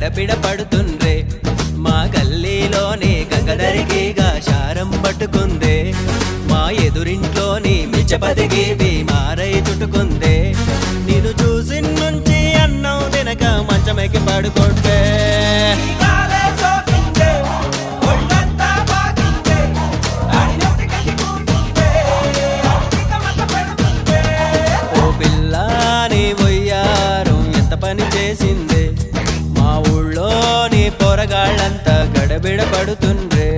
గడబిడ పడుతుండ్రే మా గల్లీలోనే గంగదరికిగా శారం పట్టుకుందే మా ఎదురింట్లోని మిచ్చపదిగి బీమారై చుట్టుకుందే నేను చూసి నుంచి అన్నం తినక మంచమెక్కి పడుకుంటే ఓ పిల్లాని వయ్యారం ఎంత పని చేసిందే మా ఊళ్ళోని పొరగాళ్ళంతా గడబిడ పడుతుండ్రే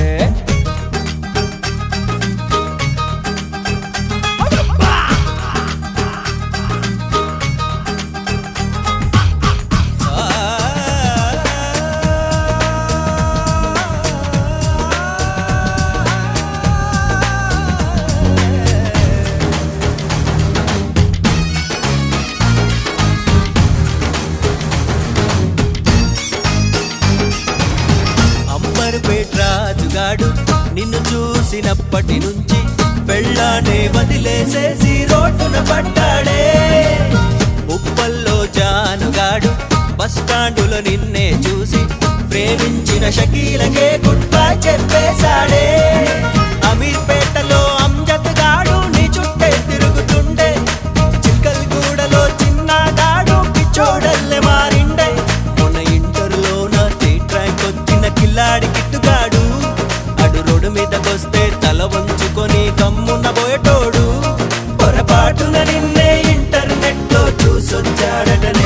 అంబర్పేట రాజుగాడు నిన్ను చూసినప్పటి నుంచి పెళ్ళానే వదిలేసేసి రోడ్డున పడ్డాడే ఉప్పల్లో జానుగాడు బస్ స్టాండులో నిన్నే చూసి ప్రేమించిన షకీలకే గుడ్ బై చెప్పేశాడే అమీర్పేటలో అమ్జద్ గాడు నీ చుట్టే తిరుగుతుండే చిక్కల్గూడలో చిన్నగాడు పిచ్చోడల్లె మారిండే మొన్న ఇంటర్లో నా స్టేట్ ర్యాంక్ వచ్చిన కిల్లాడి కిట్టుగాడు అడు రోడ్డు మీదకొస్తే తల వంచుకొని కమ్మున్న పోయేటోడు పొరపాటున నిన్నే ఇంటర్నెట్ లో చూసొచ్చాడటనే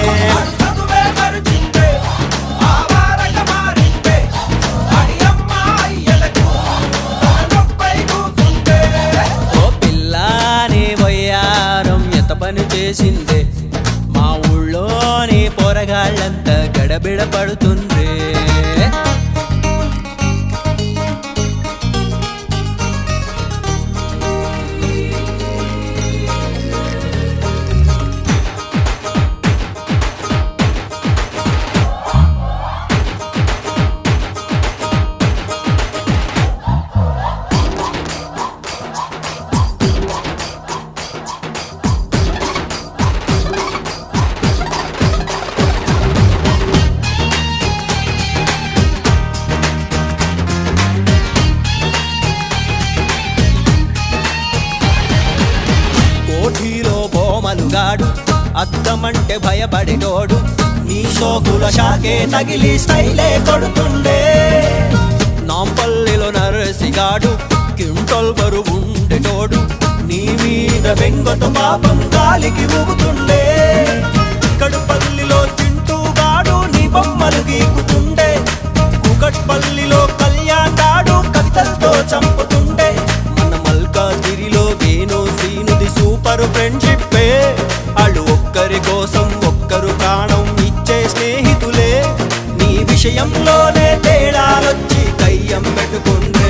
ఓ పిల్లాని వయ్యారం ఎంత పని చేసిందే మా ఊళ్ళోని పొరగాళ్ళంతా గడబిడ పడుతుండ్రే కోఠీలో బోమలుగాడు అద్దమంటే భయపడేటోడు నీ సోకుల షాకే తగిలి స్టైలే కొడుతుండే నాంపల్లిలో నరసిగాడు కింటల్ బరువు ఉండేటోడు నీ మీద బెంగతో పాపం గాలికి ఊగుతుండే కడుపల్లిలో చింటూగాడు నీ బొమ్మలు గీకుతుండే కుకట్పల్లిలో కళ్యాణ్ గాడు కవితలతో చంపుతుండే మన మల్కాజిరిలో వేణు సీనుది సూపర్ ఫ్రెండ్షిప్పే వాళ్ళు ఒక్కరి కోసం ఒక్కరు ప్రాణం ఇచ్చే స్నేహితులే నీ విషయంలోనే తేడాలొచ్చి కయ్యం పెట్టుకుంటే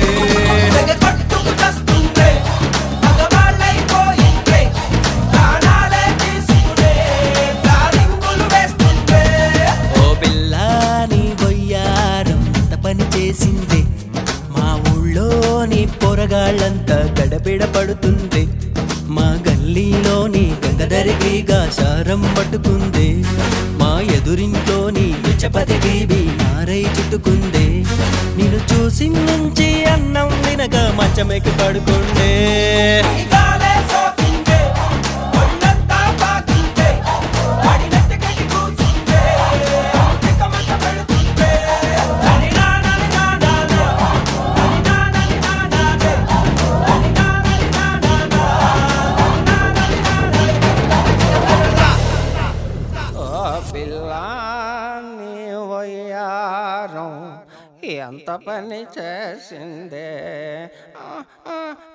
ఓ పిల్లాని బొయ్యారం ఎంత పని చేసింది మా ఊళ్ళోని పొరగాళ్ళంతా గడబిడ పడుతుంది మా గల్లీలోని గంగదరికిగా సారం పట్టుకుంది మా ఎదురింట్లోని విచపతి బీబీ మారై చుట్టుకుంది నిన్ను చూసి నుంచి అన్నం వినక మంచమెక్కి పడుకుండే ఓ పిల్లాని వయ్యారం ఎంత పని చేసిందే ఆ, ఆ,